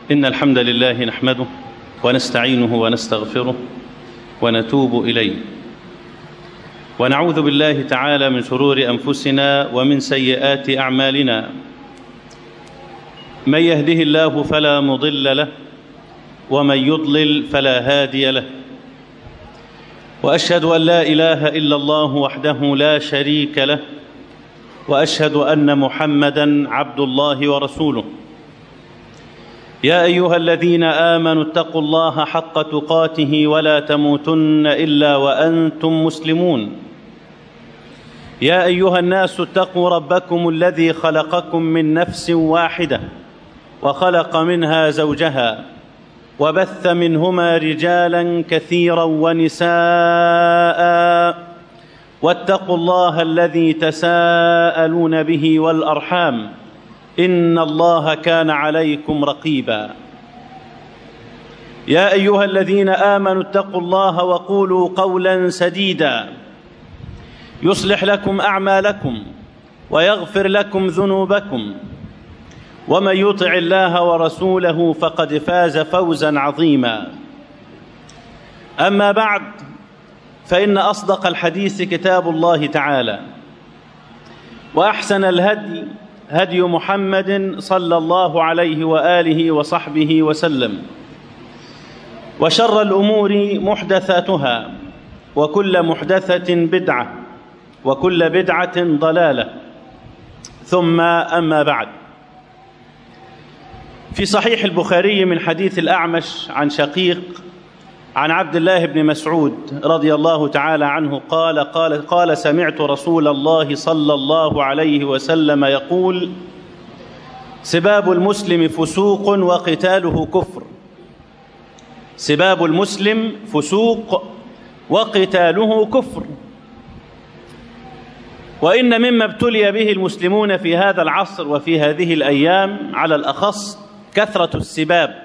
إن الحمد لله نحمده ونستعينه ونستغفره ونتوب إليه ونعوذ بالله تعالى من شرور أنفسنا ومن سيئات أعمالنا من يهده الله فلا مضل له ومن يضلل فلا هادي له واشهد ان لا اله الا الله وحده لا شريك له واشهد ان محمدا عبد الله ورسوله يا ايها الذين امنوا اتقوا الله حق تقاته ولا تموتن الا وانتم مسلمون يا ايها الناس اتقوا ربكم الذي خلقكم من نفس واحده وخلق منها زوجها وبث منهما رجالا كثيرا ونساء واتقوا الله الذي تساءلون به والارحام ان الله كان عليكم رقيبا يا ايها الذين امنوا اتقوا الله وقولوا قولا سديدا يصلح لكم اعمالكم ويغفر لكم ذنوبكم ومن يطع الله ورسوله فقد فاز فوزا عظيما اما بعد فان اصدق الحديث كتاب الله تعالى واحسن الهدي هدي محمد صلى الله عليه واله وصحبه وسلم وشر الامور محدثاتها وكل محدثه بدعه وكل بدعه ضلاله ثم اما بعد في صحيح البخاري من حديث الأعمش عن شقيق عن عبد الله بن مسعود رضي الله تعالى عنه قال قال قال سمعت رسول الله صلى الله عليه وسلم يقول سباب المسلم فسوق وقتاله كفر سباب المسلم فسوق وقتاله كفر وإن مما ابتلي به المسلمون في هذا العصر وفي هذه الأيام على الأخص كثرة السباب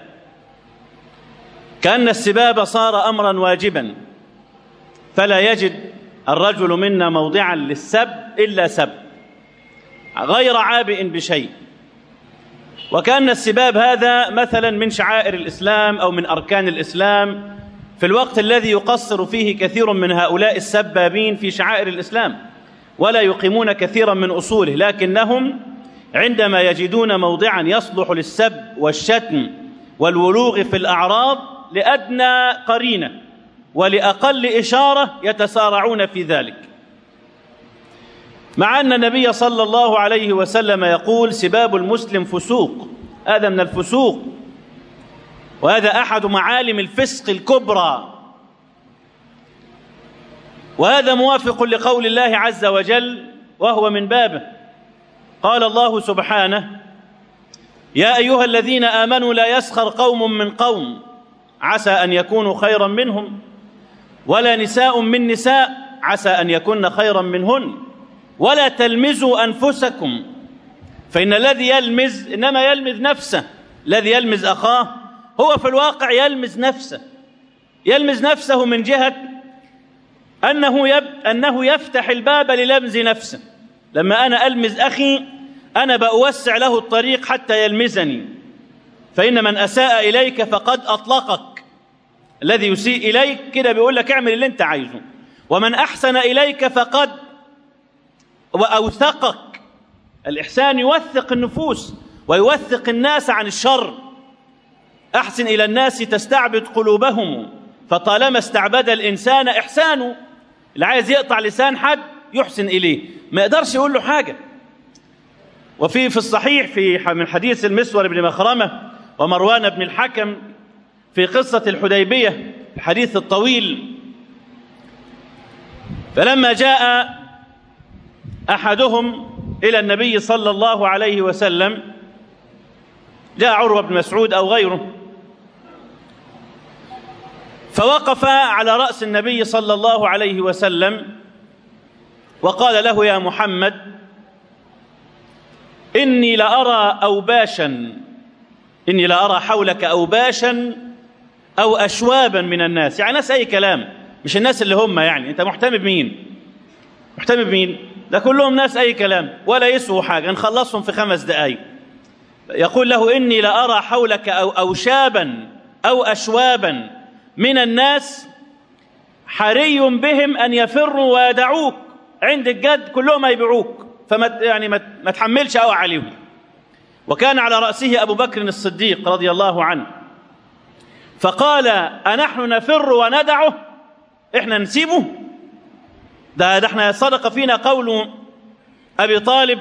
كأن السباب صار أمرا واجبا فلا يجد الرجل منا موضعا للسب إلا سب غير عابئ بشيء وكأن السباب هذا مثلا من شعائر الإسلام أو من أركان الإسلام في الوقت الذي يقصر فيه كثير من هؤلاء السبابين في شعائر الإسلام ولا يقيمون كثيرا من أصوله لكنهم عندما يجدون موضعا يصلح للسب والشتم والولوغ في الاعراض لادنى قرينه ولاقل اشاره يتسارعون في ذلك مع ان النبي صلى الله عليه وسلم يقول سباب المسلم فسوق هذا من الفسوق وهذا احد معالم الفسق الكبرى وهذا موافق لقول الله عز وجل وهو من بابه قال الله سبحانه يا ايها الذين امنوا لا يسخر قوم من قوم عسى ان يكونوا خيرا منهم ولا نساء من نساء عسى ان يكن خيرا منهن ولا تلمزوا انفسكم فان الذي يلمز انما يلمز نفسه الذي يلمز اخاه هو في الواقع يلمز نفسه يلمز نفسه من جهه انه يب انه يفتح الباب للمز نفسه لما أنا ألمز أخي أنا بأوسع له الطريق حتى يلمزني فإن من أساء إليك فقد أطلقك الذي يسيء إليك كده بيقول لك اعمل اللي أنت عايزه ومن أحسن إليك فقد وأوثقك الإحسان يوثق النفوس ويوثق الناس عن الشر أحسن إلى الناس تستعبد قلوبهم فطالما استعبد الإنسان إحسانه اللي عايز يقطع لسان حد يحسن إليه ما يقدرش يقول له حاجة وفي في الصحيح في من حديث المسور بن مخرمة ومروان بن الحكم في قصة الحديبية الحديث الطويل فلما جاء أحدهم إلى النبي صلى الله عليه وسلم جاء عروة بن مسعود أو غيره فوقف على رأس النبي صلى الله عليه وسلم وقال له يا محمد إني لأرى أوباشا إني لأرى حولك أوباشا أو أشوابا من الناس يعني ناس أي كلام مش الناس اللي هم يعني أنت محتمي بمين محتمي بمين ده كلهم ناس أي كلام ولا يسووا حاجة نخلصهم في خمس دقايق يقول له إني لأرى حولك أو أوشابا أو أشوابا من الناس حري بهم أن يفروا ويدعوك عند الجد كلهم يبيعوك فما يعني ما تحملش قوي عليهم وكان على رأسه أبو بكر الصديق رضي الله عنه فقال أنحن نفر وندعه إحنا نسيبه ده, ده احنا صدق فينا قول أبي طالب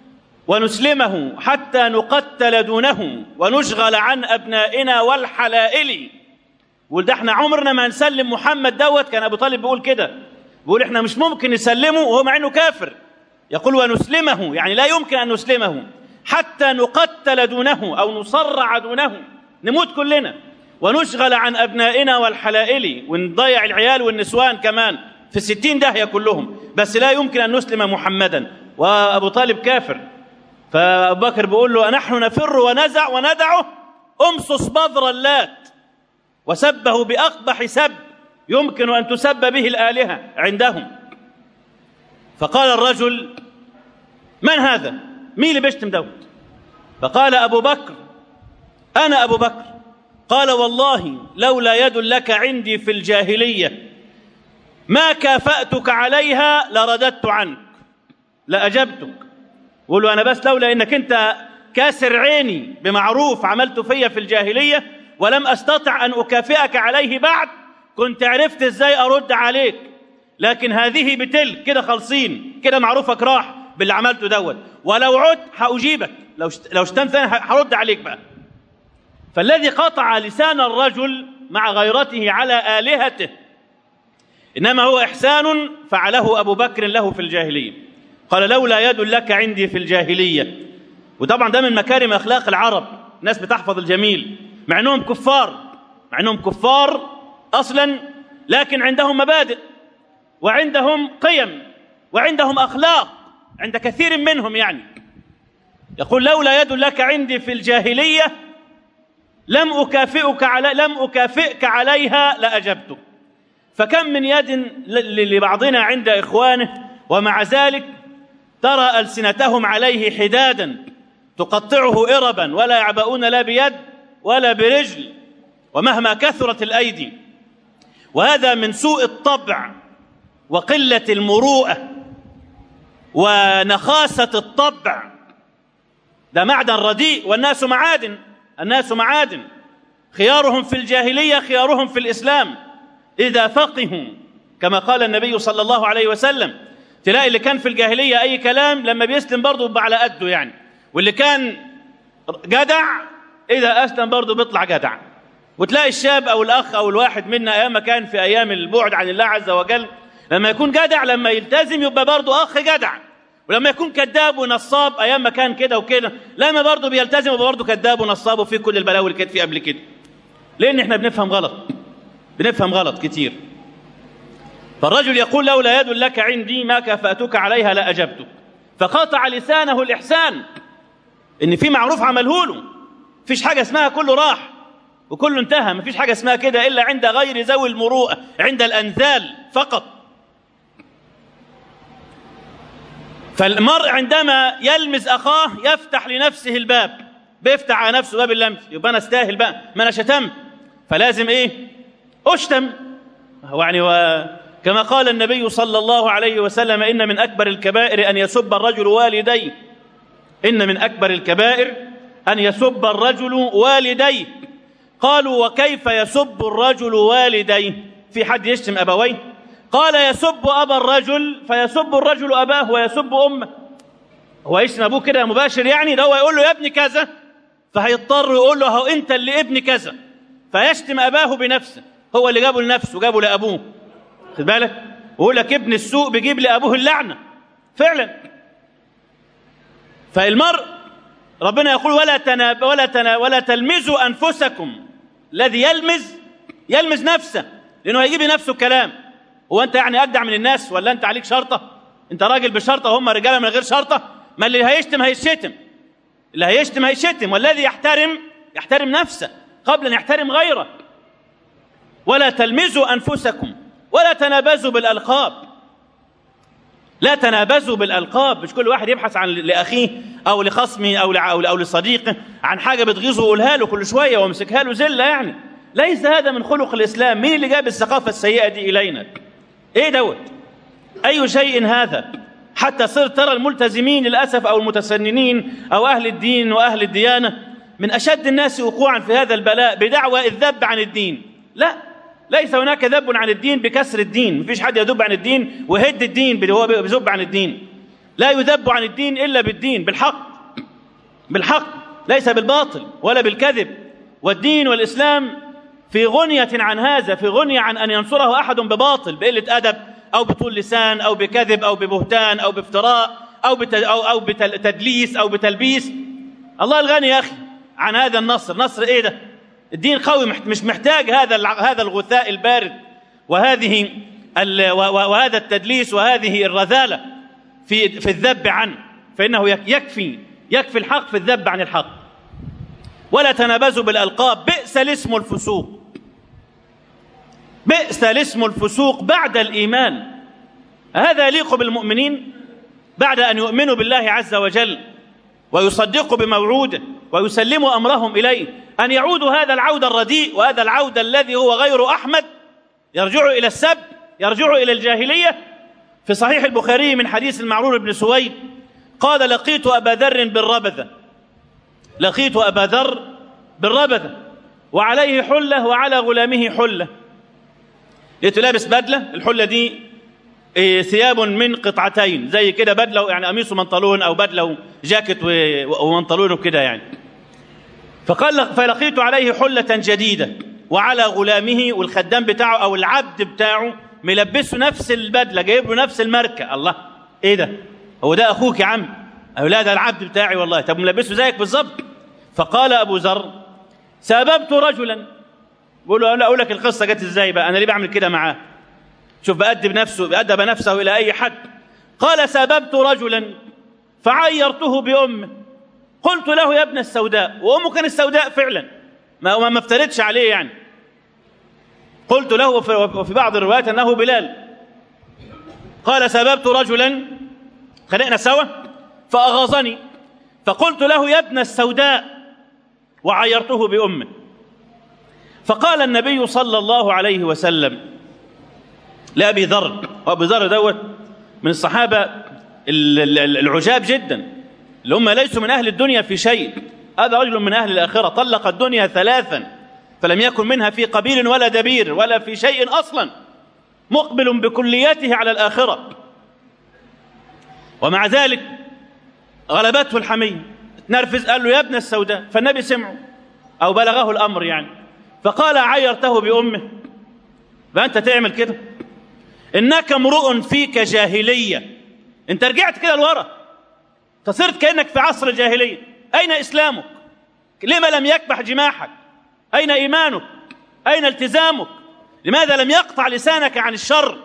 ونسلمه حتى نقتل دونه ونشغل عن أبنائنا والحلائل وده احنا عمرنا ما نسلم محمد دوت كان أبو طالب بيقول كده بيقول احنا مش ممكن نسلمه وهو مع انه كافر يقول ونسلمه يعني لا يمكن ان نسلمه حتى نقتل دونه او نصرع دونه نموت كلنا ونشغل عن ابنائنا والحلائل ونضيع العيال والنسوان كمان في الستين داهيه كلهم بس لا يمكن ان نسلم محمدا وابو طالب كافر فابو بكر بيقول له نحن نفر ونزع وندعه امصص بذر اللات وسبه باقبح سب يمكن ان تسب به الالهه عندهم فقال الرجل من هذا مين اللي بيشتم داود فقال ابو بكر انا ابو بكر قال والله لولا يد لك عندي في الجاهليه ما كافاتك عليها لرددت عنك لاجبتك قول له انا بس لولا انك انت كاسر عيني بمعروف عملت فيا في الجاهليه ولم استطع ان اكافئك عليه بعد كنت عرفت ازاي ارد عليك لكن هذه بتلك كده خالصين كده معروفك راح باللي عملته دوت ولو عدت هاجيبك لو شت... لو شتمت ثاني هرد عليك بقى فالذي قطع لسان الرجل مع غيرته على الهته انما هو احسان فعله ابو بكر له في الجاهليه قال لولا يد لك عندي في الجاهليه وطبعا ده من مكارم اخلاق العرب ناس بتحفظ الجميل مع انهم كفار مع انهم كفار اصلا لكن عندهم مبادئ وعندهم قيم وعندهم اخلاق عند كثير منهم يعني يقول لولا يد لك عندي في الجاهليه لم اكافئك على لم اكافئك عليها لاجبتك فكم من يد لبعضنا عند اخوانه ومع ذلك ترى السنتهم عليه حدادا تقطعه اربا ولا يعبؤون لا بيد ولا برجل ومهما كثرت الايدي وهذا من سوء الطبع وقله المروءه ونخاسه الطبع ده معدن رديء والناس معادن الناس معادن خيارهم في الجاهليه خيارهم في الاسلام اذا فقهوا كما قال النبي صلى الله عليه وسلم تلاقي اللي كان في الجاهليه اي كلام لما بيسلم برضه بيبقى على قده يعني واللي كان جدع اذا اسلم برضه بيطلع جدع وتلاقي الشاب او الاخ او الواحد منا ايام ما كان في ايام البعد عن الله عز وجل لما يكون جدع لما يلتزم يبقى برضه اخ جدع ولما يكون كذاب ونصاب ايام ما كان كده وكده لما برضه بيلتزم يبقى برضه كذاب ونصاب وفي كل البلاوي اللي كانت فيه قبل كده لان احنا بنفهم غلط بنفهم غلط كتير فالرجل يقول لولا يد لك عندي ما كافاتك عليها لاجبتك فقطع لسانه الاحسان ان في معروف عمله له مفيش حاجه اسمها كله راح وكله انتهى مفيش حاجه اسمها كده الا عند غير ذوي المروءه عند الانذال فقط فالمرء عندما يلمز اخاه يفتح لنفسه الباب بيفتح على نفسه باب اللمس يبقى انا استاهل بقى ما انا شتمت فلازم ايه اشتم هو يعني و... كما قال النبي صلى الله عليه وسلم ان من اكبر الكبائر ان يسب الرجل والديه ان من اكبر الكبائر ان يسب الرجل والديه قالوا وكيف يسب الرجل والديه في حد يشتم ابويه قال يسب ابا الرجل فيسب الرجل اباه ويسب امه هو يشتم ابوه كده مباشر يعني ده هو يقول له يا ابني كذا فهيضطر يقول له هو انت اللي ابني كذا فيشتم اباه بنفسه هو اللي جابه لنفسه جابه لابوه خد بالك ويقول لك ابن السوء بيجيب لابوه اللعنه فعلا فالمرء ربنا يقول ولا تنا ولا تنا ولا تلمزوا انفسكم الذي يلمز يلمز نفسه لانه هيجيب لنفسه الكلام هو انت يعني اجدع من الناس ولا انت عليك شرطه انت راجل بشرطه وهم رجاله من غير شرطه ما اللي هيشتم هيشتم اللي هيشتم هيشتم والذي يحترم يحترم نفسه قبل ان يحترم غيره ولا تلمزوا انفسكم ولا تنابزوا بالالقاب لا تنابزوا بالألقاب مش كل واحد يبحث عن لأخيه أو لخصمه أو لع- أو لصديقه عن حاجة بتغيظه ويقولها له كل شوية ويمسكها له زلة يعني ليس هذا من خلق الإسلام مين اللي جاب الثقافة السيئة دي إلينا إيه دوت أي شيء هذا حتى صرت ترى الملتزمين للأسف أو المتسننين أو أهل الدين وأهل الديانة من أشد الناس وقوعا في هذا البلاء بدعوى الذب عن الدين لا ليس هناك ذب عن الدين بكسر الدين مفيش حد يذب عن الدين وهد الدين اللي هو بيذب عن الدين لا يذب عن الدين إلا بالدين بالحق بالحق ليس بالباطل ولا بالكذب والدين والإسلام في غنية عن هذا في غنية عن أن ينصره أحد بباطل بقلة أدب أو بطول لسان أو بكذب أو ببهتان أو بافتراء أو بت أو أو بتدليس أو بتلبيس الله الغني يا أخي عن هذا النصر نصر إيه ده الدين قوي محت- مش محتاج هذا الع- هذا الغثاء البارد وهذه ال- و- و- وهذا التدليس وهذه الرذالة في في الذب عنه فإنه يك- يكفي يكفي الحق في الذب عن الحق ولا تنابزوا بالألقاب بئس الاسم الفسوق بئس الاسم الفسوق بعد الإيمان هذا يليق بالمؤمنين بعد أن يؤمنوا بالله عز وجل ويصدقوا بموعوده ويسلموا أمرهم إليه أن يعودوا هذا العود الرديء وهذا العود الذي هو غير أحمد يرجعوا إلى السب يرجعوا إلى الجاهلية في صحيح البخاري من حديث المعرور بن سويد قال لقيت أبا ذر بالربذة لقيت أبا ذر بالربذة وعليه حلة وعلى غلامه حلة لقيته لابس بدلة الحلة دي إيه، ثياب من قطعتين زي كده بدلة يعني قميص ومنطلون أو بدلة جاكيت و- ومنطلون وكده يعني فقال فلقيت عليه حلة جديدة وعلى غلامه والخدام بتاعه أو العبد بتاعه ملبسه نفس البدلة جايب له نفس الماركة الله إيه ده هو ده أخوك يا عم أو لا ده العبد بتاعي والله طب ملبسه زيك بالظبط فقال أبو ذر سببت رجلا بقول له لا أقول لك القصة جت إزاي بقى أنا ليه بعمل كده معاه شوف بأدب نفسه بأدب نفسه إلى أي حد قال سببت رجلا فعيرته بأمه قلت له يا ابن السوداء وأمه كان السوداء فعلا ما ما ما افترضش عليه يعني قلت له وفي- وفي بعض الروايات أنه بلال قال سببت رجلا خلقنا سوا فأغاظني فقلت له يا ابن السوداء وعيرته بأمه فقال النبي صلى الله عليه وسلم لأبي ذر وأبي ذر دوت من الصحابة ال- ال- العجاب جدا اللي هم ليسوا من أهل الدنيا في شيء هذا رجل من أهل الآخرة طلق الدنيا ثلاثا فلم يكن منها في قبيل ولا دبير ولا في شيء أصلا مقبل بكليته على الآخرة ومع ذلك غلبته الحمية نرفز قال له يا ابن السوداء فالنبي سمعه أو بلغه الأمر يعني فقال عيرته بأمه فأنت تعمل كده إنك امرؤ فيك جاهلية أنت رجعت كده لورا أنت صرت كأنك في عصر الجاهلية أين إسلامك لما لم يكبح جماحك أين إيمانك أين التزامك لماذا لم يقطع لسانك عن الشر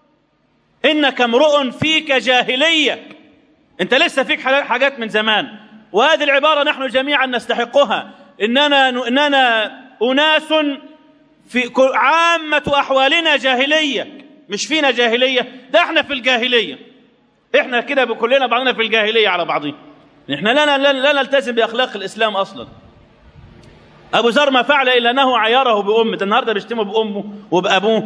إنك امرؤ فيك جاهلية أنت لسه فيك حاجات من زمان وهذه العبارة نحن جميعا نستحقها إننا إننا أناس في كل- عامة أحوالنا جاهلية مش فينا جاهلية ده احنا في الجاهلية احنا كده كلنا بعضنا في الجاهلية على بعضنا احنا لا لا لا نلتزم بأخلاق الإسلام أصلا أبو ذر ما فعل إلا أنه عيره بأمه ده النهاردة بيشتمه بأمه وبأبوه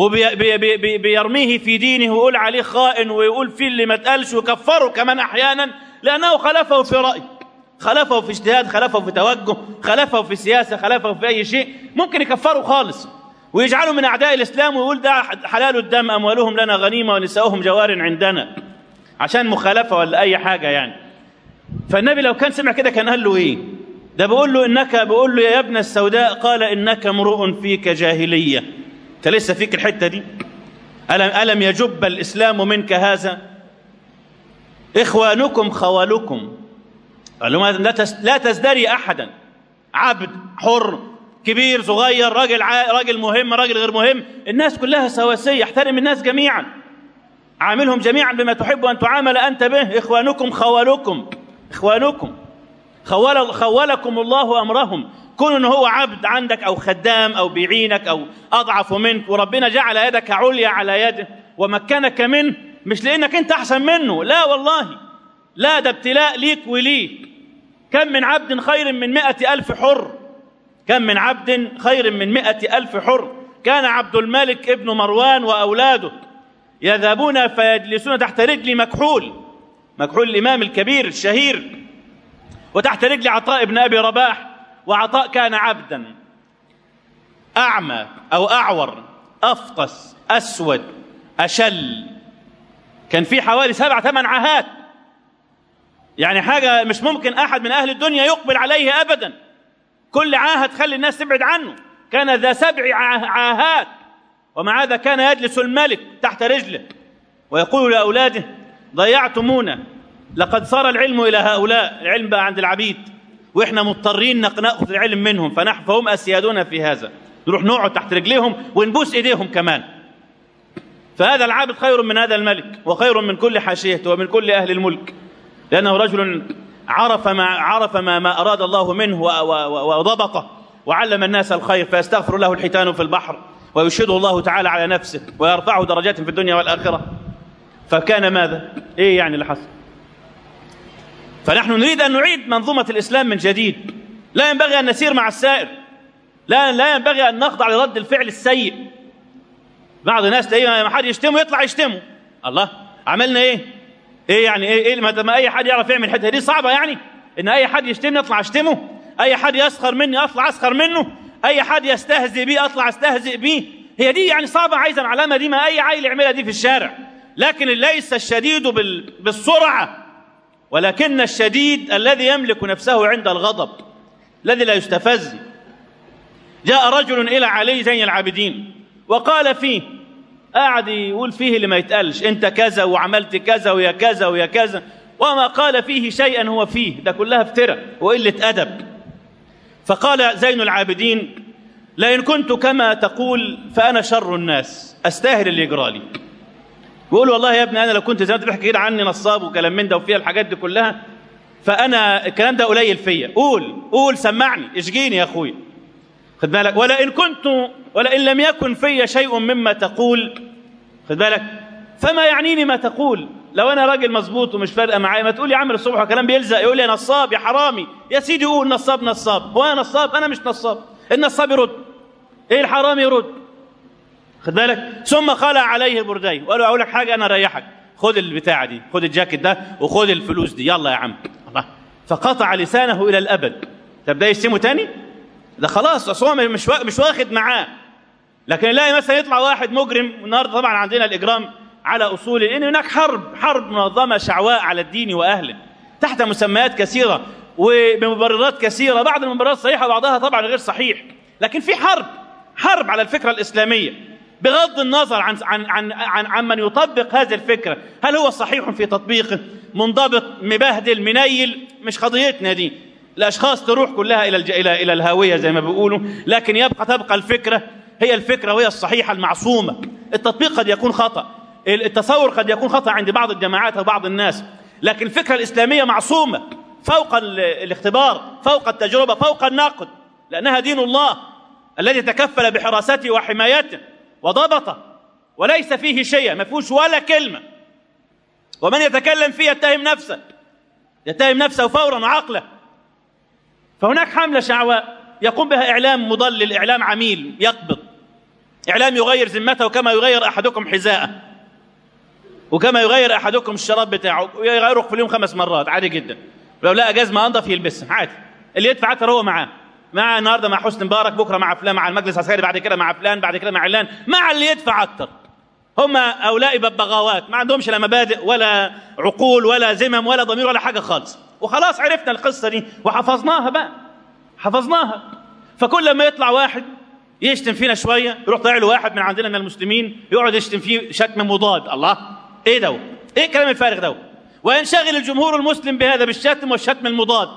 وبيرميه في دينه ويقول عليه خائن ويقول فيه اللي ما اتقالش ويكفره كمان أحيانا لأنه خلفه في رأي خلفه في اجتهاد خلفه في توجه خلفه في سياسة خلفه في أي شيء ممكن يكفره خالص ويجعله من أعداء الإسلام ويقول ده حلال الدم أموالهم لنا غنيمة ونساؤهم جوار عندنا عشان مخالفة ولا أي حاجة يعني فالنبي لو كان سمع كده كان قال له إيه ده بيقول له إنك بيقول له يا ابن السوداء قال إنك امرؤ فيك جاهلية أنت لسه فيك الحتة دي ألم, ألم يجب الإسلام منك هذا إخوانكم خوالكم قال لهم لا تس- لا تزدري أحدا عبد حر كبير صغير راجل ع... راجل مهم راجل غير مهم الناس كلها سواسية احترم الناس جميعا عاملهم جميعا بما تحب أن تعامل أنت به إخوانكم خوالكم إخوانكم خول خولكم الله أمرهم كون إن هو عبد عندك أو خدام أو بيعينك أو أضعف منك وربنا جعل يدك عليا على يده ومكنك منه مش لانك انت احسن منه لا والله لا ده ابتلاء ليك وليك كم من عبد خير من مئة ألف حر كم من عبد خير من مئة ألف حر كان عبد الملك ابن مروان وأولاده يذهبون فيجلسون تحت رجل مكحول مكحول الإمام الكبير الشهير وتحت رجل عطاء بن أبي رباح وعطاء كان عبدا أعمى أو أعور أفطس أسود أشل كان في حوالي سبع ثمان عاهات يعني حاجة مش ممكن أحد من أهل الدنيا يقبل عليه أبدا كل عاهة تخلي الناس تبعد عنه كان ذا سبع عاهات ومع هذا كان يجلس الملك تحت رجله ويقول لأولاده ضيعتمونا لقد صار العلم إلى هؤلاء العلم بقى عند العبيد وإحنا مضطرين ناخذ العلم منهم فنحن فهم أسيادنا في هذا نروح نقعد تحت رجليهم ونبوس إيديهم كمان فهذا العابد خير من هذا الملك وخير من كل حاشيته ومن كل أهل الملك لأنه رجل عرف ما عرف ما, ما أراد الله منه وضبطه وعلم الناس الخير فيستغفر له الحيتان في البحر ويشهده الله تعالى على نفسه ويرفعه درجات في الدنيا والآخرة فكان ماذا؟ إيه يعني اللي حصل؟ فنحن نريد أن نعيد منظومة الإسلام من جديد لا ينبغي أن نسير مع السائر لا لا ينبغي أن نخضع لرد الفعل السيء بعض الناس تلاقيه ما حد يشتمه يطلع يشتمه الله عملنا ايه ايه يعني ايه, إيه ما اي حد يعرف يعمل الحته دي صعبه يعني ان اي حد يشتمني اطلع اشتمه اي حد يسخر مني اطلع اسخر منه اي حد يستهزئ بي اطلع استهزئ بيه هي دي يعني صعبه عايزه العلامه دي ما اي عيل يعملها دي في الشارع لكن ليس الشديد بال... بالسرعه ولكن الشديد الذي يملك نفسه عند الغضب الذي لا يستفز جاء رجل الى علي زين العابدين وقال فيه قاعد يقول فيه اللي ما يتقالش انت كذا وعملت كذا ويا كذا ويا كذا وما قال فيه شيئا هو فيه ده كلها افترى وقله ادب فقال زين العابدين لئن كنت كما تقول فانا شر الناس استاهل اللي يجرى لي بيقول والله يا ابني انا لو كنت زي ما بتحكي كده عني نصاب وكلام من ده وفيها الحاجات دي كلها فانا الكلام ده قليل فيا قول قول سمعني اشجيني يا اخويا خد بالك ولئن كنت ولئن لم يكن في شيء مما تقول خد بالك فما يعنيني ما تقول لو انا راجل مظبوط ومش فارقه معايا ما تقول لي عامل الصبح كلام بيلزق يقول لي يا نصاب يا حرامي يا سيدي قول نصاب نصاب هو انا نصاب انا مش نصاب النصاب يرد ايه الحرامي يرد خد بالك ثم خلع عليه البردي وقال له اقول لك حاجه انا اريحك خد البتاعه دي خد الجاكيت ده وخد الفلوس دي يلا يا عم الله فقطع لسانه الى الابد طب ده يسمه تاني ده خلاص اصل هو مش مش واخد معاه لكن نلاقي مثلا يطلع واحد مجرم النهارده طبعا عندنا الاجرام على اصول ان هناك حرب حرب منظمه شعواء على الدين واهله تحت مسميات كثيره وبمبررات كثيره بعض المبررات صحيحه وبعضها طبعا غير صحيح لكن في حرب حرب على الفكره الاسلاميه بغض النظر عن عن عن عن, عن من يطبق هذه الفكره هل هو صحيح في تطبيقه منضبط مبهدل منيل مش قضيتنا دي الاشخاص تروح كلها الى الى الى الهاويه زي ما بيقولوا لكن يبقى تبقى الفكره هي الفكره وهي الصحيحه المعصومه التطبيق قد يكون خطا التصور قد يكون خطا عند بعض الجماعات او بعض الناس لكن الفكره الاسلاميه معصومه فوق الاختبار فوق التجربه فوق النقد لانها دين الله الذي تكفل بحراسته وحمايته وضبطه وليس فيه شيء ما فيهوش ولا كلمه ومن يتكلم فيه يتهم نفسه يتهم نفسه فورا وعقله فهناك حملة شعواء يقوم بها إعلام مضلل إعلام عميل يقبض إعلام يغير ذمته كما يغير أحدكم حذاءه وكما يغير أحدكم الشراب بتاعه يغيره في اليوم خمس مرات عادي جدا لو لقى جزمة أنظف يلبسها عادي اللي يدفع أكثر هو معاه مع النهارده مع حسني مبارك بكره مع فلان مع المجلس العسكري بعد كده مع فلان بعد كده مع علان مع اللي يدفع اكثر هم هؤلاء ببغاوات ما عندهمش لا مبادئ ولا عقول ولا زمم ولا ضمير ولا حاجه خالص وخلاص عرفنا القصة دي وحفظناها بقى حفظناها فكل ما يطلع واحد يشتم فينا شوية يروح طالع له واحد من عندنا من المسلمين يقعد يشتم فيه شتم مضاد الله ايه ده ايه الكلام الفارغ ده وينشغل الجمهور المسلم بهذا بالشتم والشتم المضاد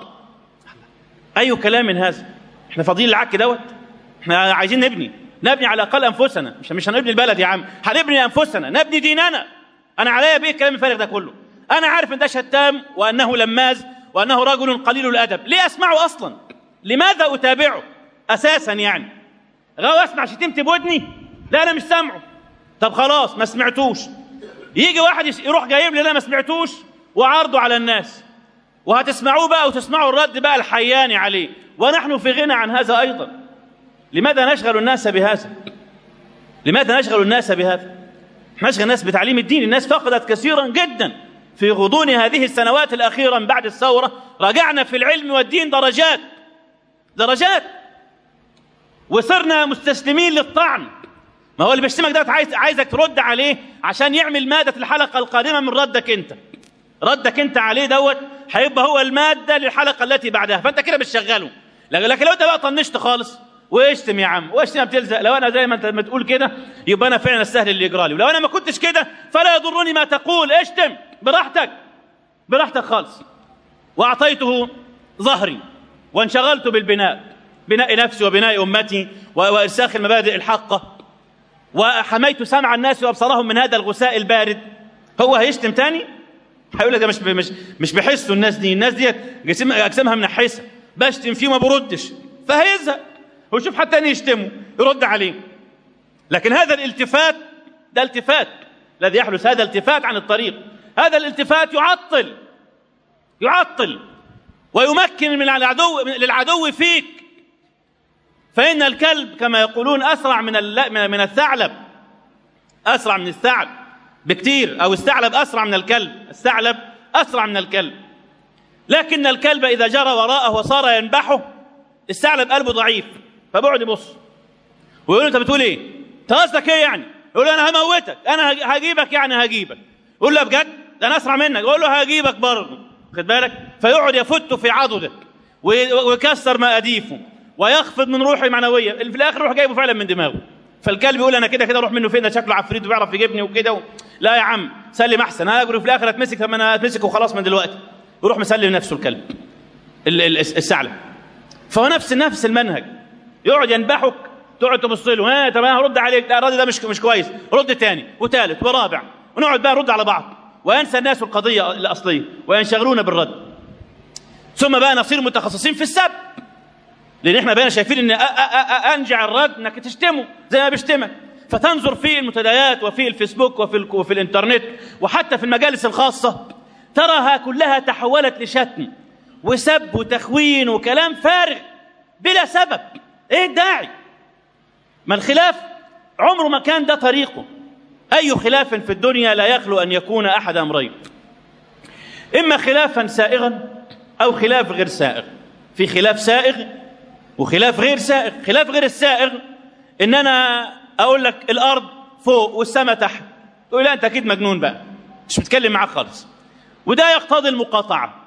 اي كلام من هذا احنا فاضيين العك دوت احنا عايزين نبني نبني على الاقل انفسنا مش مش هنبني البلد يا عم هنبني انفسنا نبني ديننا انا عليا بيه الكلام الفارغ ده كله انا عارف ان ده شتام وانه لماز وانه رجل قليل الادب ليه اسمعه اصلا لماذا اتابعه اساسا يعني غاوي اسمع شتمت بودني لا انا مش سامعه طب خلاص ما سمعتوش يجي واحد يس- يروح جايب لي انا ما سمعتوش وعرضه على الناس وهتسمعوه بقى وتسمعوا الرد بقى الحياني عليه ونحن في غنى عن هذا ايضا لماذا نشغل الناس بهذا لماذا نشغل الناس بهذا نشغل الناس بتعليم الدين الناس فقدت كثيرا جدا في غضون هذه السنوات الأخيرة من بعد الثورة رجعنا في العلم والدين درجات درجات وصرنا مستسلمين للطعن ما هو اللي بيشتمك ده عايز عايزك ترد عليه عشان يعمل مادة الحلقة القادمة من ردك انت ردك انت عليه دوت هيبقى هو المادة للحلقة التي بعدها فانت كده بتشغله لكن لكن لو انت بقى طنشت خالص واشتم يا عم واشتم بتلزق لو انا زي ما انت ما تقول كده يبقى انا فعلا السهل اللي يجرى لي ولو انا ما كنتش كده فلا يضرني ما تقول اشتم براحتك براحتك خالص واعطيته ظهري وانشغلت بالبناء بناء نفسي وبناء امتي و- وارساخ المبادئ الحقه وحميت سمع الناس وابصارهم من هذا الغثاء البارد هو هيشتم تاني هيقول لك ده مش مش مش بيحسوا الناس دي الناس دي جسم اجسامها منحسه بشتم فيه وما بردش فهيزهق ويشوف حد تاني يشتمه يرد عليه لكن هذا الالتفات ده التفات الذي يحدث هذا التفات عن الطريق هذا الالتفات يعطل يعطل ويمكن من العدو من- للعدو فيك فإن الكلب كما يقولون أسرع من الل- من- من الثعلب أسرع من الثعلب بكتير أو الثعلب أسرع من الكلب الثعلب أسرع من الكلب لكن الكلب إذا جرى وراءه وصار ينبحه الثعلب قلبه ضعيف فبعد يبص ويقول له أنت بتقول إيه؟ أنت قصدك إيه يعني؟ يقول له أنا هموتك أنا هج- هجيبك يعني هجيبك يقول له بجد ده أنا أسرع منك يقول له هجيبك برضه خد بالك فيقعد يفت في عضده وي- ويكسر مقاديفه ويخفض من روحه المعنويه اللي في الاخر يروح جايبه فعلا من دماغه فالكلب يقول انا كده كده اروح منه فين ده شكله عفريت وبيعرف يجيبني وكده و... لا يا عم سلم احسن انا اجري في الاخر اتمسك طب ما انا اتمسك وخلاص من دلوقتي يروح مسلم نفسه الكلب ال- ال- الثعلب فهو نفس نفس المنهج يقعد ينبحك تقعد تبص له ها طب انا هرد عليك لا الراجل ده مش مش كويس رد تاني وثالث ورابع ونقعد بقى نرد على بعض وينسى الناس القضيه الاصليه وينشغلون بالرد ثم بقى نصير متخصصين في السب لان احنا بقينا شايفين ان أ- أ- أ- انجع الرد انك تشتمه زي ما بيشتمك فتنظر في المنتديات وفي الفيسبوك وفي ال- وفي الانترنت وحتى في المجالس الخاصه تراها كلها تحولت لشتم وسب وتخوين وكلام فارغ بلا سبب ايه الداعي ما الخلاف عمره ما كان ده طريقه اي خلاف في الدنيا لا يخلو ان يكون احد امرين اما خلافا سائغا او خلاف غير سائغ في خلاف سائغ وخلاف غير سائغ خلاف غير السائغ ان انا اقول لك الارض فوق والسماء تحت تقول لا انت اكيد مجنون بقى مش بتكلم معاك خالص وده يقتضي المقاطعه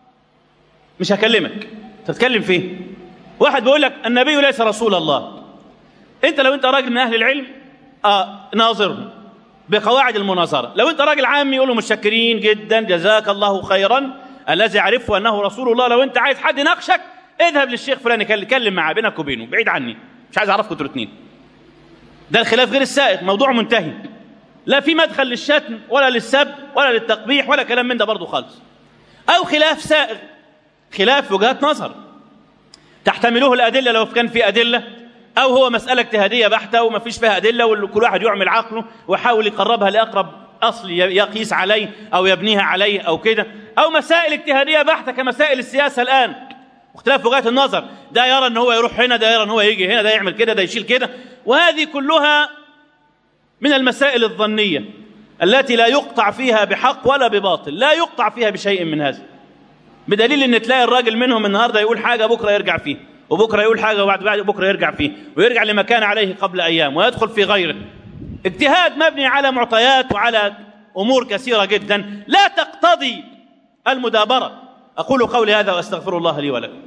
مش هكلمك تتكلم فيه واحد بيقول لك النبي ليس رسول الله انت لو انت راجل من اهل العلم اه ناظره بقواعد المناظره لو انت راجل عامي يقول له متشكرين جدا جزاك الله خيرا الذي عرفه انه رسول الله لو انت عايز حد يناقشك اذهب للشيخ فلان يكلم كلم معاه بينك وبينه بعيد عني مش عايز اعرفكم انتوا الاثنين ده الخلاف غير السائغ موضوع منتهي لا في مدخل للشتم ولا للسب ولا للتقبيح ولا كلام من ده برضه خالص او خلاف سائغ خلاف وجهات نظر تحتمله الادله لو كان في ادله او هو مساله اجتهاديه بحته وما فيش فيها ادله وكل واحد يعمل عقله ويحاول يقربها لاقرب اصل يقيس عليه او يبنيها عليه او كده او مسائل اجتهاديه بحته كمسائل السياسه الان واختلاف وجهات النظر ده يرى ان هو يروح هنا ده يرى ان هو يجي هنا ده يعمل كده ده يشيل كده وهذه كلها من المسائل الظنيه التي لا يقطع فيها بحق ولا بباطل لا يقطع فيها بشيء من هذا بدليل ان تلاقي الراجل منهم النهارده يقول حاجه بكره يرجع فيه وبكره يقول حاجه وبعد بعد بكره يرجع فيه ويرجع لما كان عليه قبل ايام ويدخل في غيره اجتهاد مبني على معطيات وعلى امور كثيره جدا لا تقتضي المدابره اقول قولي هذا واستغفر الله لي ولكم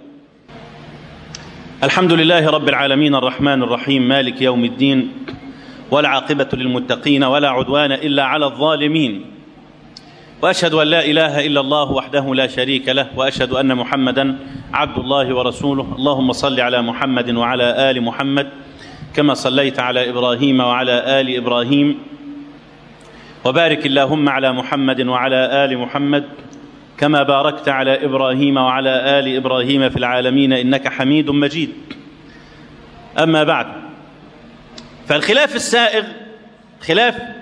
الحمد لله رب العالمين الرحمن الرحيم مالك يوم الدين والعاقبه للمتقين ولا عدوان الا على الظالمين واشهد ان لا اله الا الله وحده لا شريك له واشهد ان محمدا عبد الله ورسوله اللهم صل على محمد وعلى ال محمد كما صليت على ابراهيم وعلى ال ابراهيم وبارك اللهم على محمد وعلى ال محمد كما باركت على ابراهيم وعلى ال ابراهيم في العالمين انك حميد مجيد اما بعد فالخلاف السائغ خلاف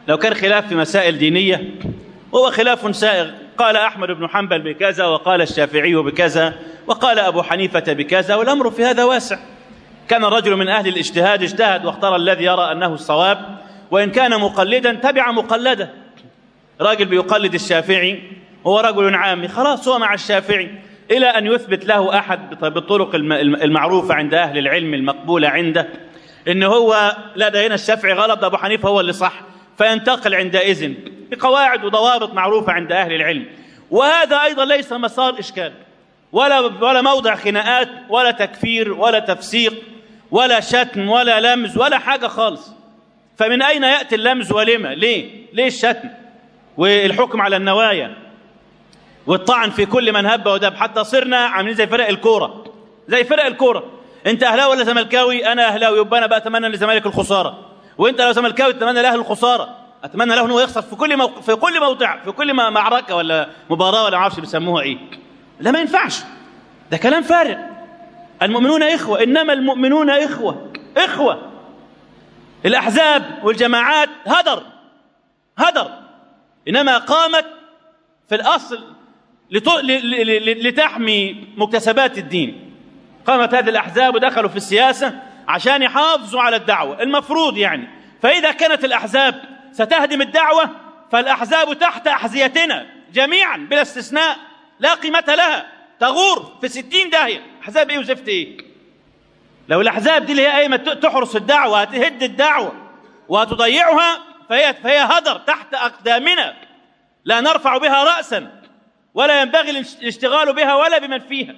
لو كان خلاف في مسائل دينية هو خلاف سائغ قال أحمد بن حنبل بكذا وقال الشافعي بكذا وقال أبو حنيفة بكذا والأمر في هذا واسع كان الرجل من أهل الاجتهاد اجتهد واختار الذي يرى أنه الصواب وإن كان مقلدا تبع مقلده راجل بيقلد الشافعي هو رجل عامي خلاص هو مع الشافعي إلى أن يثبت له أحد بالطرق المعروفة عند أهل العلم المقبولة عنده إن هو لا ده هنا الشافعي غلط ده أبو حنيفة هو اللي صح فينتقل عندئذ بقواعد وضوابط معروفة عند أهل العلم وهذا أيضا ليس مسار إشكال ولا ولا موضع خناقات ولا تكفير ولا تفسيق ولا شتم ولا لمز ولا حاجة خالص فمن أين يأتي اللمز ولما ليه ليه الشتم والحكم على النوايا والطعن في كل من هب ودب حتى صرنا عاملين زي فرق الكورة زي فرق الكورة انت اهلاوي ولا زملكاوي انا اهلاوي يبقى انا بقى اتمنى للزمالك الخساره وانت لو زملكاوي تتمنى لاهلي الخساره اتمنى له انه يخسر في كل موق... في كل موضع في كل معركه ولا مباراه ولا ما اعرفش بيسموها ايه لا ما ينفعش ده كلام فارغ المؤمنون اخوه انما المؤمنون اخوه اخوه الاحزاب والجماعات هدر هدر انما قامت في الاصل لت... لتحمي مكتسبات الدين قامت هذه الاحزاب ودخلوا في السياسه عشان يحافظوا على الدعوه المفروض يعني فاذا كانت الاحزاب ستهدم الدعوه فالاحزاب تحت احذيتنا جميعا بلا استثناء لا قيمه لها تغور في ستين داهيه احزاب ايه وزفت ايه لو الاحزاب دي اللي هي قايمه تحرس الدعوه هتهد الدعوه وتضيعها فهي فهي هدر تحت اقدامنا لا نرفع بها راسا ولا ينبغي الاشتغال بها ولا بمن فيها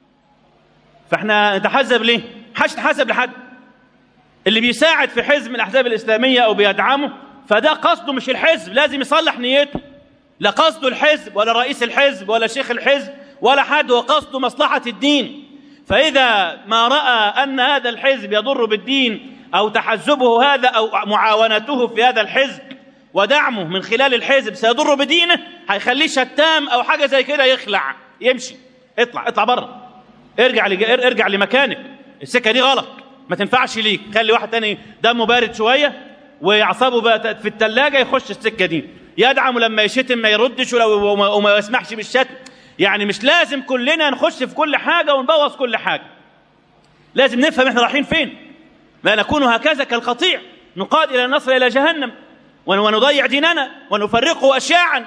فاحنا نتحزب ليه؟ حاجة تحزب لحد اللي بيساعد في حزب من الاحزاب الاسلاميه او بيدعمه فده قصده مش الحزب لازم يصلح نيته لا قصده الحزب ولا رئيس الحزب ولا شيخ الحزب ولا حد هو قصده مصلحه الدين فاذا ما راى ان هذا الحزب يضر بالدين او تحزبه هذا او معاونته في هذا الحزب ودعمه من خلال الحزب سيضر بدينه هيخليه شتام او حاجه زي كده يخلع يمشي اطلع اطلع بره ارجع ارجع لمكانك السكه دي غلط ما تنفعش ليك خلي واحد تاني دمه بارد شويه واعصابه بقى في الثلاجه يخش السكه دي يدعم لما يشتم ما يردش ولو وما, وما يسمحش بالشتم يعني مش لازم كلنا نخش في كل حاجه ونبوظ كل حاجه لازم نفهم احنا رايحين فين ما نكون هكذا كالقطيع نقاد الى النصر الى جهنم ونضيع ديننا ونفرقه اشياعا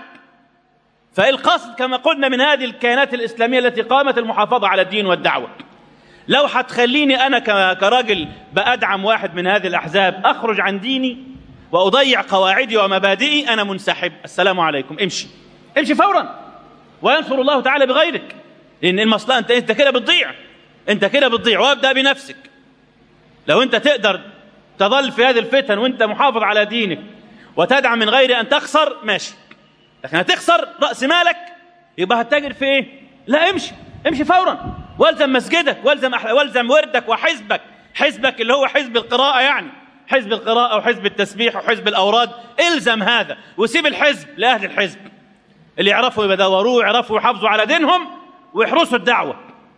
فالقصد كما قلنا من هذه الكيانات الاسلاميه التي قامت المحافظه على الدين والدعوه لو هتخليني انا كراجل بادعم واحد من هذه الاحزاب اخرج عن ديني واضيع قواعدي ومبادئي انا منسحب السلام عليكم امشي امشي فورا وينصر الله تعالى بغيرك لان المصلحه انت انت كده بتضيع انت كده بتضيع وابدا بنفسك لو انت تقدر تظل في هذه الفتن وانت محافظ على دينك وتدعم من غير ان تخسر ماشي لكن هتخسر راس مالك يبقى هتتاجر في ايه لا امشي امشي فورا والزم مسجدك والزم أح... والزم وردك وحزبك حزبك اللي هو حزب القراءه يعني حزب القراءه وحزب التسبيح وحزب الاوراد الزم هذا وسيب الحزب لاهل الحزب اللي يعرفوا يدوروه ويعرفوا يحافظوا على دينهم ويحرسوا الدعوه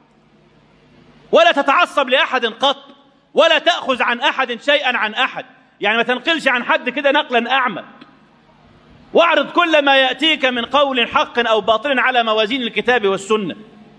ولا تتعصب لاحد قط ولا تاخذ عن احد شيئا عن احد يعني ما تنقلش عن حد كده نقلا اعمى واعرض كل ما ياتيك من قول حق او باطل على موازين الكتاب والسنه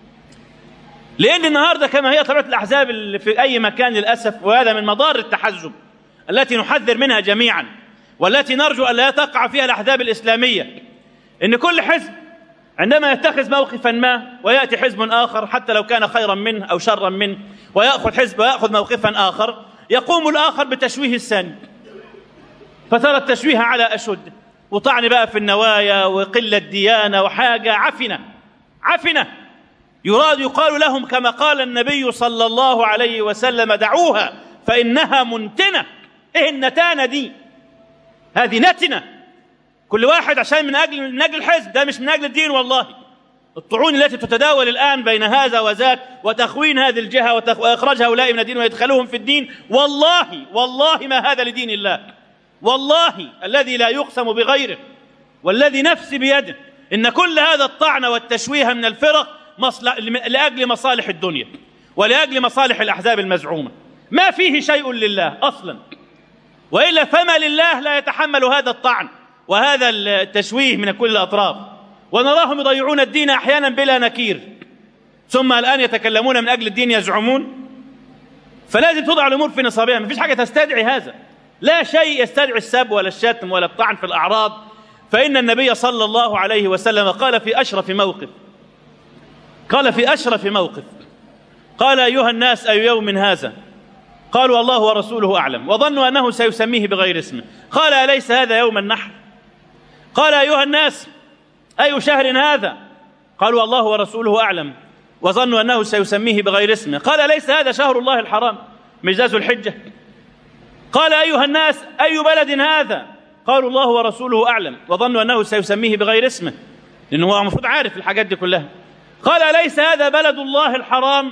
لان النهارده كما هي طبيعه الاحزاب اللي في اي مكان للاسف وهذا من مضار التحزب التي نحذر منها جميعا والتي نرجو ان لا تقع فيها الاحزاب الاسلاميه ان كل حزب عندما يتخذ موقفا ما وياتي حزب اخر حتى لو كان خيرا منه او شرا منه وياخذ حزب وياخذ موقفا اخر يقوم الاخر بتشويه الثاني فترى التشويه على اشده وطعن بقى في النوايا وقله ديانه وحاجه عفنه عفنه يراد يقال لهم كما قال النبي صلى الله عليه وسلم دعوها فانها منتنه ايه النتانه دي هذه نتنه كل واحد عشان من اجل من اجل الحزب ده مش من اجل الدين والله الطعون التي تتداول الان بين هذا وذاك وتخوين هذه الجهه واخراج هؤلاء من الدين وادخالهم في الدين والله والله ما هذا لدين الله والله الذي لا يقسم بغيره والذي نفسي بيده ان كل هذا الطعن والتشويه من الفرق مصلح لاجل مصالح الدنيا ولاجل مصالح الاحزاب المزعومه ما فيه شيء لله اصلا وإلا فما لله لا يتحمل هذا الطعن وهذا التشويه من كل الأطراف ونراهم يضيعون الدين أحيانا بلا نكير ثم الآن يتكلمون من أجل الدين يزعمون فلازم توضع الأمور في نصابها ما فيش حاجة تستدعي هذا لا شيء يستدعي السب ولا الشتم ولا الطعن في الأعراض فإن النبي صلى الله عليه وسلم قال في أشرف موقف قال في أشرف موقف قال أيها الناس أي يوم هذا قالوا الله ورسوله أعلم وظنوا أنه سيسميه بغير اسمه قال أليس هذا يوم النحر قال أيها الناس أي شهر هذا قالوا الله ورسوله أعلم وظنوا أنه سيسميه بغير اسمه قال ليس هذا شهر الله الحرام مجاز الحجة قال أيها الناس أي بلد هذا قالوا الله ورسوله أعلم وظنوا أنه سيسميه بغير اسمه لأنه هو المفروض عارف الحاجات دي كلها قال ليس هذا بلد الله الحرام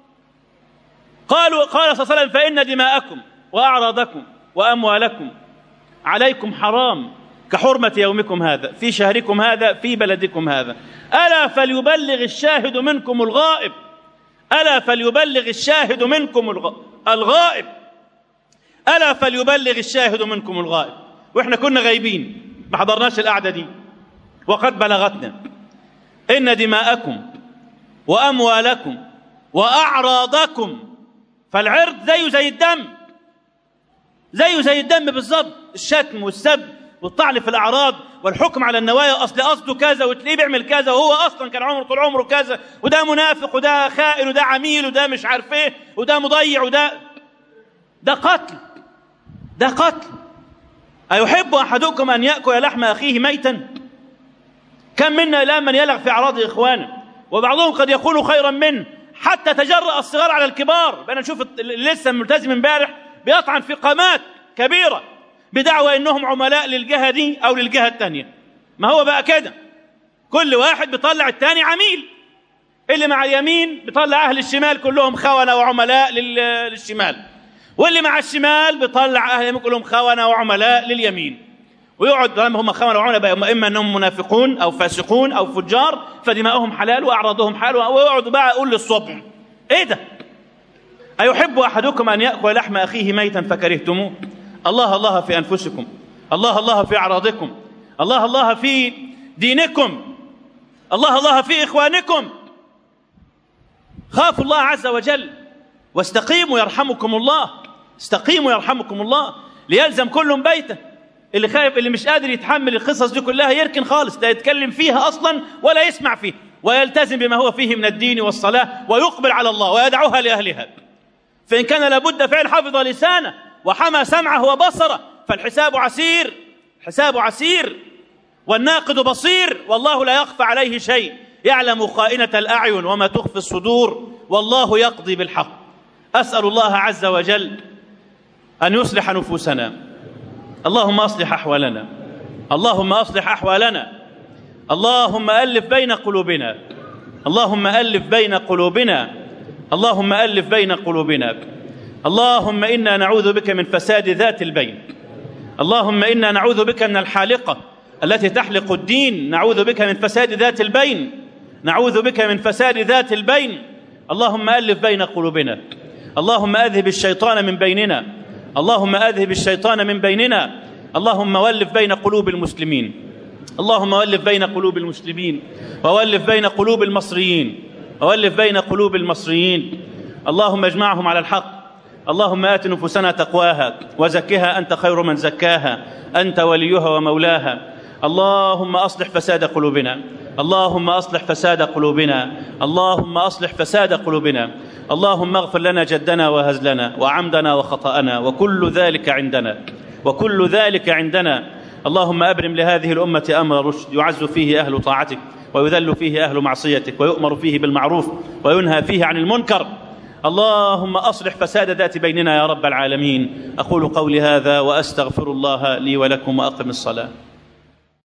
قالوا قال صلى الله عليه وسلم فإن دماءكم وأعراضكم وأموالكم عليكم حرام كحرمة يومكم هذا في شهركم هذا في بلدكم هذا ألا فليبلغ الشاهد منكم الغائب ألا فليبلغ الشاهد منكم الغائب ألا فليبلغ الشاهد منكم الغائب وإحنا كنا غايبين ما حضرناش القعدة دي وقد بلغتنا إن دماءكم وأموالكم وأعراضكم فالعرض زيه زي الدم زيه زي الدم بالظبط الشتم والسب والطعن في الاعراض والحكم على النوايا اصل قصده كذا وتلاقيه بيعمل كذا وهو اصلا كان عمره طول عمره كذا وده منافق وده خائن وده عميل وده مش عارف ايه وده مضيع وده ده قتل ده قتل أيحب أحدكم أن يأكل لحم أخيه ميتا كم منا الآن من يلغ في أعراض إخوانه وبعضهم قد يكون خيرا منه حتى تجرأ الصغار على الكبار بأنا نشوف لسه ملتزم امبارح بيطعن في قامات كبيرة بدعوى انهم عملاء للجهه دي او للجهه الثانيه ما هو بقى كده كل واحد بيطلع الثاني عميل اللي مع اليمين بيطلع اهل الشمال كلهم خونه وعملاء للشمال واللي مع الشمال بيطلع اهل اليمين كلهم خونه وعملاء لليمين ويقعد لما هم خونه وعملاء اما انهم منافقون او فاسقون او فجار فدماؤهم حلال واعراضهم حلال ويقعدوا بقى يقول للصبح ايه ده ايحب احدكم ان ياكل لحم اخيه ميتا فكرهتموه الله الله في انفسكم الله الله في اعراضكم الله الله في دينكم الله الله في اخوانكم خافوا الله عز وجل واستقيموا يرحمكم الله استقيموا يرحمكم الله ليلزم كل بيته اللي خايف اللي مش قادر يتحمل القصص دي كلها يركن خالص لا يتكلم فيها اصلا ولا يسمع فيها ويلتزم بما هو فيه من الدين والصلاه ويقبل على الله ويدعوها لاهلها فان كان لابد فعل حفظ لسانه وحمى سمعه وبصره فالحساب عسير حساب عسير والناقد بصير والله لا يخفى عليه شيء يعلم خائنة الأعين وما تخفي الصدور والله يقضي بالحق أسأل الله عز وجل أن يصلح نفوسنا اللهم أصلح أحوالنا اللهم أصلح أحوالنا اللهم ألف بين قلوبنا اللهم ألف بين قلوبنا اللهم ألف بين قلوبنا اللهم انا نعوذ بك من فساد ذات البين اللهم انا نعوذ بك من الحالقه التي تحلق الدين نعوذ بك من فساد ذات البين نعوذ بك من فساد ذات البين اللهم الف بين قلوبنا اللهم اذهب الشيطان من بيننا اللهم اذهب الشيطان من بيننا اللهم ولف بين قلوب المسلمين اللهم ولف بين قلوب المسلمين وولف بين قلوب المصريين وولف بين قلوب المصريين اللهم اجمعهم على الحق اللهم ات نفوسنا تقواها وزكها انت خير من زكاها انت وليها ومولاها اللهم اصلح فساد قلوبنا اللهم اصلح فساد قلوبنا اللهم اصلح فساد قلوبنا اللهم اغفر لنا جدنا وهزلنا وعمدنا وخطانا وكل ذلك عندنا وكل ذلك عندنا اللهم ابرم لهذه الامه امر رشد يعز فيه اهل طاعتك ويذل فيه اهل معصيتك ويؤمر فيه بالمعروف وينهى فيه عن المنكر اللهم اصلح فساد ذات بيننا يا رب العالمين اقول قولي هذا واستغفر الله لي ولكم واقم الصلاه